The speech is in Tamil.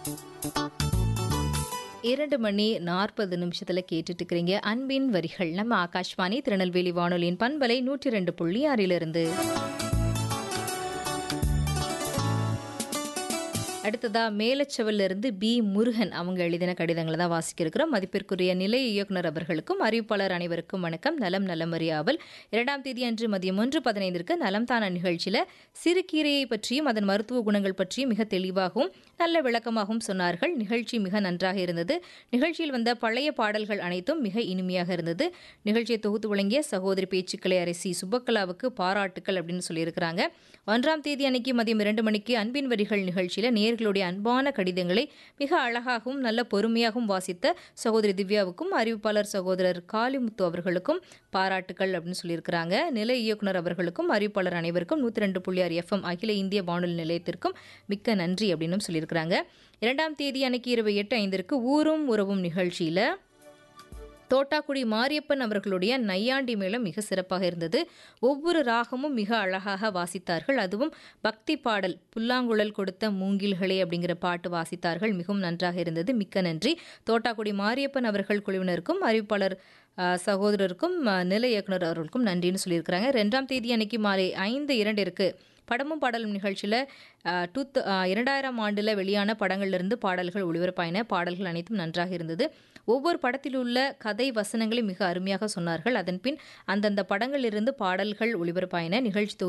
இரண்டு மணி நாற்பது நிமிஷத்தில் கேட்டுட்டு இருக்கிறீங்க அன்பின் வரிகள் நம்ம ஆகாஷ்வாணி திருநெல்வேலி வானொலியின் பண்பலை நூற்றி ரெண்டு புள்ளி ஆறிலிருந்து அடுத்ததா மேலச்சவல்ல இருந்து பி முருகன் அவங்க எழுதின கடிதங்களை தான் வாசிக்க இருக்கிறோம் மதிப்பிற்குரிய நிலைய இயக்குனர் அவர்களுக்கும் அறிவிப்பாளர் அனைவருக்கும் வணக்கம் நலம் நலம் அறியாவல் இரண்டாம் தேதி அன்று மதியம் ஒன்று பதினைந்திற்கு நலம் தான நிகழ்ச்சியில் சிறுகீரையை பற்றியும் அதன் மருத்துவ குணங்கள் பற்றியும் மிக தெளிவாகவும் நல்ல விளக்கமாகவும் சொன்னார்கள் நிகழ்ச்சி மிக நன்றாக இருந்தது நிகழ்ச்சியில் வந்த பழைய பாடல்கள் அனைத்தும் மிக இனிமையாக இருந்தது நிகழ்ச்சியை தொகுத்து வழங்கிய சகோதரி பேச்சுக்களை அரசி சுபக்கலாவுக்கு பாராட்டுக்கள் அப்படின்னு சொல்லியிருக்கிறாங்க ஒன்றாம் தேதி அன்னைக்கு மதியம் இரண்டு மணிக்கு அன்பின் வரிகள் நிகழ்ச்சியில் நேர்களுடைய அன்பான கடிதங்களை மிக அழகாகவும் நல்ல பொறுமையாகவும் வாசித்த சகோதரி திவ்யாவுக்கும் அறிவிப்பாளர் சகோதரர் காளிமுத்து அவர்களுக்கும் பாராட்டுக்கள் அப்படின்னு சொல்லியிருக்கிறாங்க நிலை இயக்குனர் அவர்களுக்கும் அறிவிப்பாளர் அனைவருக்கும் நூற்றி ரெண்டு புள்ளி ஆறு எஃப்எம் அகில இந்திய வானொலி நிலையத்திற்கும் மிக்க நன்றி அப்படின்னு சொல்லியிருக்கிறாங்க இரண்டாம் தேதி அன்னைக்கு இரவு எட்டு ஐந்திற்கு ஊரும் உறவும் நிகழ்ச்சியில் தோட்டாக்குடி மாரியப்பன் அவர்களுடைய நையாண்டி மேளம் மிக சிறப்பாக இருந்தது ஒவ்வொரு ராகமும் மிக அழகாக வாசித்தார்கள் அதுவும் பக்தி பாடல் புல்லாங்குழல் கொடுத்த மூங்கில்களே அப்படிங்கிற பாட்டு வாசித்தார்கள் மிகவும் நன்றாக இருந்தது மிக்க நன்றி தோட்டாக்குடி மாரியப்பன் அவர்கள் குழுவினருக்கும் அறிவிப்பாளர் அஹ், சகோதரருக்கும் அஹ், நில இயக்குனர் அவர்களுக்கும் நன்றின்னு சொல்லியிருக்கிறாங்க ரெண்டாம் தேதி அன்னைக்கு மாலை ஐந்து இரண்டிற்கு படமும் பாடலும் நிகழ்ச்சியில் டூ இரண்டாயிரம் ஆண்டில் வெளியான படங்கள்லேருந்து பாடல்கள் ஒளிபரப்பாயின பாடல்கள் அனைத்தும் நன்றாக இருந்தது ஒவ்வொரு படத்தில் உள்ள கதை வசனங்களை மிக அருமையாக சொன்னார்கள் அதன்பின் அந்தந்த படங்களிலிருந்து பாடல்கள் ஒளிபரப்பாயின நிகழ்ச்சி தொகுப்பு